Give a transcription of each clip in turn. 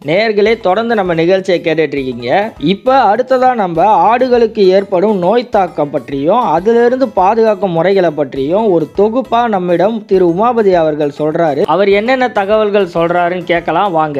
நேர்களே தொடர்ந்து நம்ம நிகழ்ச்சியை கேட்டுட்டு இருக்கீங்க இப்போ அடுத்ததாக நம்ம ஆடுகளுக்கு ஏற்படும் நோய் தாக்கம் பற்றியும் அதிலிருந்து பாதுகாக்கும் முறைகளை பற்றியும் ஒரு தொகுப்பாக நம்மிடம் திரு உமாபதி அவர்கள் சொல்றாரு அவர் என்னென்ன தகவல்கள் சொல்றாருன்னு கேட்கலாம் வாங்க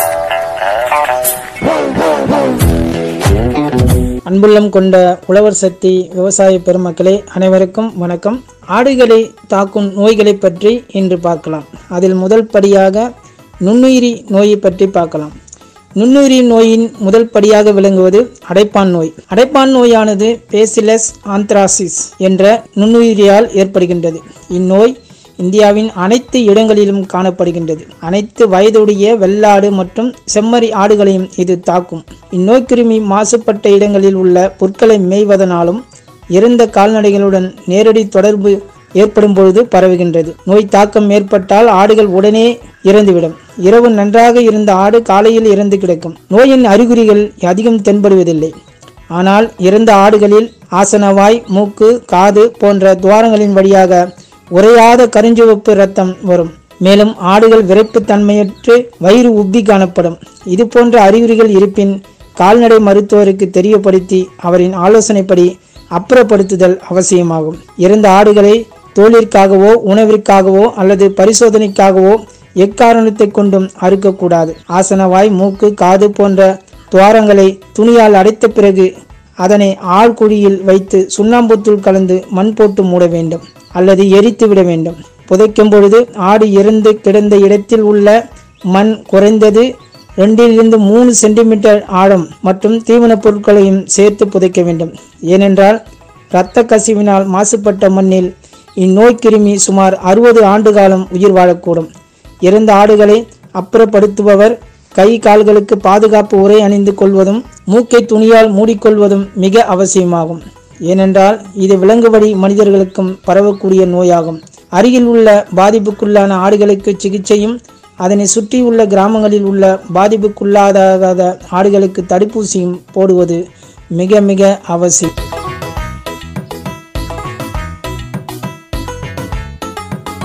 அன்புள்ளம் கொண்ட உழவர் சக்தி விவசாய பெருமக்களே அனைவருக்கும் வணக்கம் ஆடுகளை தாக்கும் நோய்களை பற்றி இன்று பார்க்கலாம் அதில் முதல் படியாக நுண்ணுயிரி நோயை பற்றி பார்க்கலாம் நுண்ணுயிரி நோயின் முதல் படியாக விளங்குவது அடைப்பான் நோய் அடைப்பான் நோயானது பேசிலஸ் ஆந்த்ராசிஸ் என்ற நுண்ணுயிரியால் ஏற்படுகின்றது இந்நோய் இந்தியாவின் அனைத்து இடங்களிலும் காணப்படுகின்றது அனைத்து வயதுடைய வெள்ளாடு மற்றும் செம்மறி ஆடுகளையும் இது தாக்கும் இந்நோய்க்கிருமி மாசுபட்ட இடங்களில் உள்ள புற்களை மேய்வதனாலும் இறந்த கால்நடைகளுடன் நேரடி தொடர்பு ஏற்படும் பொழுது பரவுகின்றது நோய் தாக்கம் ஏற்பட்டால் ஆடுகள் உடனே இறந்துவிடும் இரவு நன்றாக இருந்த ஆடு காலையில் இறந்து கிடக்கும் நோயின் அறிகுறிகள் அதிகம் தென்படுவதில்லை ஆனால் இறந்த ஆடுகளில் ஆசனவாய் மூக்கு காது போன்ற துவாரங்களின் வழியாக உறையாத கருஞ்சிவப்பு இரத்தம் வரும் மேலும் ஆடுகள் விரைப்புத்தன்மையற்று வயிறு உப்பி காணப்படும் இது போன்ற அறிகுறிகள் இருப்பின் கால்நடை மருத்துவருக்கு தெரியப்படுத்தி அவரின் ஆலோசனைப்படி அப்புறப்படுத்துதல் அவசியமாகும் இறந்த ஆடுகளை தோலிற்காகவோ உணவிற்காகவோ அல்லது பரிசோதனைக்காகவோ எக்காரணத்தை கொண்டும் அறுக்கக்கூடாது ஆசனவாய் மூக்கு காது போன்ற துவாரங்களை துணியால் அடைத்த பிறகு அதனை ஆழ்குழியில் வைத்து சுண்ணாம்புத்தூள் கலந்து மண் போட்டு மூட வேண்டும் அல்லது எரித்து விட வேண்டும் புதைக்கும் பொழுது ஆடு இறந்து கிடந்த இடத்தில் உள்ள மண் குறைந்தது ரெண்டிலிருந்து மூணு சென்டிமீட்டர் ஆழம் மற்றும் தீவனப் பொருட்களையும் சேர்த்து புதைக்க வேண்டும் ஏனென்றால் இரத்த கசிவினால் மாசுபட்ட மண்ணில் இந்நோய் கிருமி சுமார் அறுபது ஆண்டு காலம் உயிர் வாழக்கூடும் இறந்த ஆடுகளை அப்புறப்படுத்துபவர் கை கால்களுக்கு பாதுகாப்பு உரை அணிந்து கொள்வதும் மூக்கை துணியால் மூடிக்கொள்வதும் மிக அவசியமாகும் ஏனென்றால் இது விலங்குவழி மனிதர்களுக்கும் பரவக்கூடிய நோயாகும் அருகில் உள்ள பாதிப்புக்குள்ளான ஆடுகளுக்கு சிகிச்சையும் அதனை சுற்றியுள்ள கிராமங்களில் உள்ள பாதிப்புக்குள்ளாத ஆடுகளுக்கு தடுப்பூசியும் போடுவது மிக மிக அவசியம்